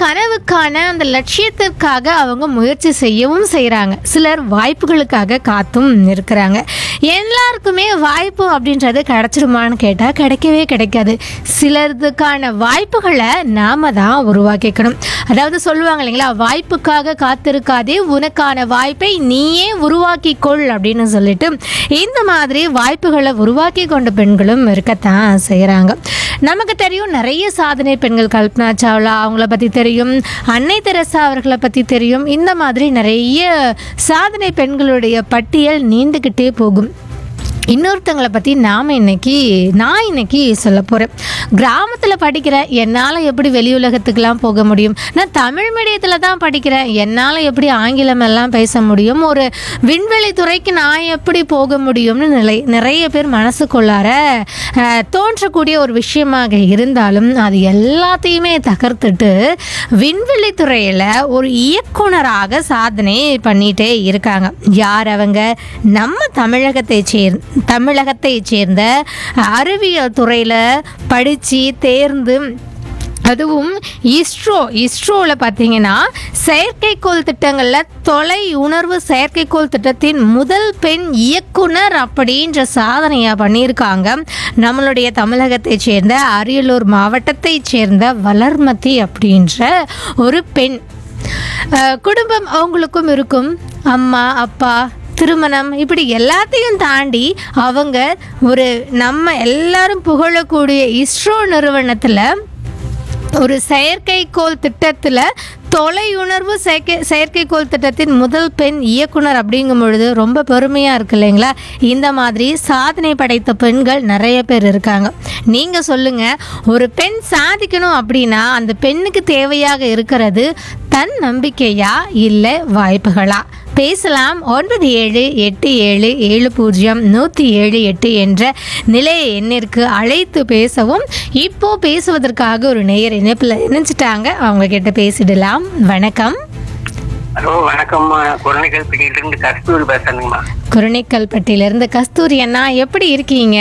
கனவுக்கான அந்த லட்சியத்திற்காக அவங்க முயற்சி செய்யவும் செய்கிறாங்க சிலர் வாய்ப்புகளுக்காக காத்தும் இருக்கிறாங்க எல்லாருக்குமே வாய்ப்பு அப்படின்றது கிடைச்சிடுமான்னு கேட்டால் கிடைக்கவே கிடைக்காது சிலருக்கான வாய்ப்புகளை நாம தான் உருவாக்கிக்கணும் அதாவது சொல்லுவாங்க இல்லைங்களா வாய்ப்புக்காக காத்திருக்காதே உனக்கான வாய்ப்பை நீயே உருவாக்கி கொள் அப்படின்னு சொல்லிட்டு இந்த மாதிரி வாய்ப்புகளை உருவாக்கி கொண்ட பெண்களும் இருக்கத்தான் செய்கிறாங்க நமக்கு தெரியும் நிறைய சாதனை பெண்கள் கல்பனா சாவ்லா அவங்கள பற்றி தெரியும் அன்னை தெரசா அவர்களை பற்றி தெரியும் இந்த மாதிரி நிறைய சாதனை பெண்களுடைய பட்டியல் நீண்டுக்கிட்டே போகும் இன்னொருத்தங்களை பற்றி நாம் இன்னைக்கு நான் இன்னைக்கு சொல்ல போகிறேன் கிராமத்தில் படிக்கிறேன் என்னால் எப்படி வெளி உலகத்துக்கெலாம் போக முடியும் நான் தமிழ் மீடியத்தில் தான் படிக்கிறேன் என்னால் எப்படி ஆங்கிலம் எல்லாம் பேச முடியும் ஒரு விண்வெளி துறைக்கு நான் எப்படி போக முடியும்னு நிலை நிறைய பேர் மனசுக்குள்ளார அஹ், தோன்றக்கூடிய ஒரு விஷயமாக இருந்தாலும் அது எல்லாத்தையுமே தகர்த்துட்டு விண்வெளி துறையில் ஒரு இயக்குனராக சாதனை பண்ணிட்டே இருக்காங்க யார் அவங்க நம்ம தமிழகத்தை சேர் தமிழகத்தை சேர்ந்த அறிவியல் துறையில் படித்து தேர்ந்து அதுவும் இஸ்ரோ இஸ்ரோவில் பார்த்தீங்கன்னா செயற்கைக்கோள் திட்டங்களில் தொலை உணர்வு செயற்கைக்கோள் திட்டத்தின் முதல் பெண் இயக்குனர் அப்படின்ற சாதனையை பண்ணியிருக்காங்க நம்மளுடைய தமிழகத்தை சேர்ந்த அரியலூர் மாவட்டத்தை சேர்ந்த வளர்மதி அப்படின்ற ஒரு பெண் அஹ், குடும்பம் அவங்களுக்கும் இருக்கும் அம்மா அப்பா திருமணம் இப்படி எல்லாத்தையும் தாண்டி அவங்க ஒரு நம்ம எல்லாரும் புகழக்கூடிய இஸ்ரோ நிறுவனத்தில் ஒரு செயற்கைக்கோள் திட்டத்தில் தொலையுணர்வு செயற்கை செயற்கைக்கோள் திட்டத்தின் முதல் பெண் இயக்குனர் அப்படிங்கும் பொழுது ரொம்ப பெருமையாக இருக்கு இல்லைங்களா இந்த மாதிரி சாதனை படைத்த பெண்கள் நிறைய பேர் இருக்காங்க நீங்கள் சொல்லுங்கள் ஒரு பெண் சாதிக்கணும் அப்படின்னா அந்த பெண்ணுக்கு தேவையாக இருக்கிறது தன் நம்பிக்கையா இல்லை வாய்ப்புகளா பேசலாம் ஒன்பது ஏழு எட்டு ஏழு ஏழு பூஜ்ஜியம் நூற்றி ஏழு எட்டு என்ற நிலைய எண்ணிற்கு அழைத்து பேசவும் இப்போ பேசுவதற்காக ஒரு நேயர் இணைப்பில் இணைச்சிட்டாங்க அவங்க கிட்ட பேசிடலாம் வணக்கம் ஹலோ வணக்கம்மா குழந்தைகள் பிடியிலிருந்து கஸ்தூரி பேசுறேங்கம்மா குருணைக்கல்பட்டியிலிருந்து கஸ்தூரி அண்ணா எப்படி இருக்கீங்க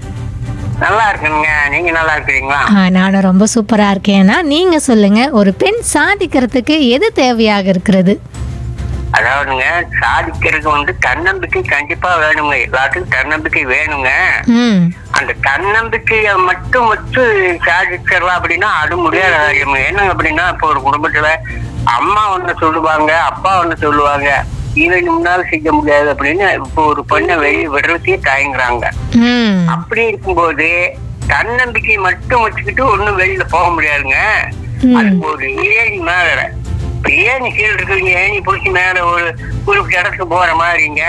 நல்லா இருக்குங்க நீங்க நல்லா இருக்கிறீங்களா ஆ, நானும் ரொம்ப சூப்பராக இருக்கேன்னா நீங்கள் சொல்லுங்கள் ஒரு பெண் சாதிக்கிறதுக்கு எது தேவையாக இருக்கிறது அதாவதுங்க சாதிக்கிறதுக்கு வந்து தன்னம்பிக்கை கண்டிப்பா வேணுங்க எல்லாத்துக்கும் தன்னம்பிக்கை வேணுங்க ம் அந்த தன்னம்பிக்கையை மட்டும் வச்சு சாதிச்சிடலாம் அப்படின்னா அது முடியாத காரியம் என்னங்க அப்படின்னா இப்போ ஒரு குடும்பத்துல அம்மா ஒண்ணு சொல்லுவாங்க அப்பா ஒண்ணு சொல்லுவாங்க இதை முன்னால செய்ய முடியாது அப்படின்னு இப்போ ஒரு பெண்ணை வெளியே விடுறதுக்கே தயங்குறாங்க ம் அப்படி இருக்கும்போது தன்னம்பிக்கை மட்டும் வச்சுக்கிட்டு ஒண்ணும் வெளியில போக முடியாதுங்க ம். அதுக்கு ஒரு ஏணி மேல இப்ப ஏணி கீழே இருக்கிறீங்க ஏணி பிடிச்சி மேல ஒரு குறிப்பிட்ட இடத்துக்கு போற மாதிரிங்க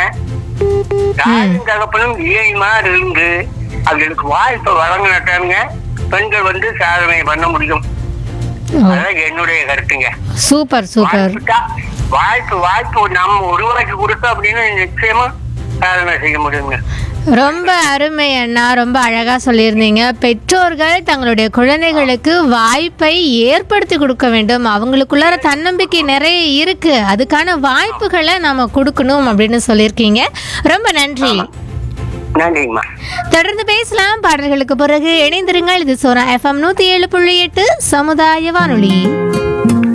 தாயும் தகப்பனும் ஏணி மாதிரி இருந்து அவங்களுக்கு வாய்ப்பை வழங்கினாட்டாங்க பெண்கள் வந்து சாதனை பண்ண முடியும் ஓ, அதான் என்னுடைய கருத்துங்க சூப்பர் சூப்பர் வாய்ப்பு தான். வாய்ப்பு வாய்ப்பு நம்ம உருவாக்கி கொடுத்தோம் அப்படின்னு நிச்சயமா சாதனை செய்ய முடியுங்க ரொம்ப அருமை அண்ணா ரொம்ப அழகா சொல்லியிருந்தீங்க பெற்றோர்கள் தங்களுடைய குழந்தைகளுக்கு வாய்ப்பை ஏற்படுத்தி கொடுக்க வேண்டும் அவங்களுக்குள்ளார தன்னம்பிக்கை நிறைய இருக்கு அதுக்கான வாய்ப்புகளை நம்ம கொடுக்கணும் அப்படின்னு சொல்லியிருக்கீங்க ரொம்ப நன்றி நன்றிங்கம்மா தொடர்ந்து பேசலாம் பாடல்களுக்கு பிறகு இணைந்திருங்கள் இது சோரா எஃப்எம் நூத்தி ஏழு புள்ளி எட்டு சமுதாய வானொலி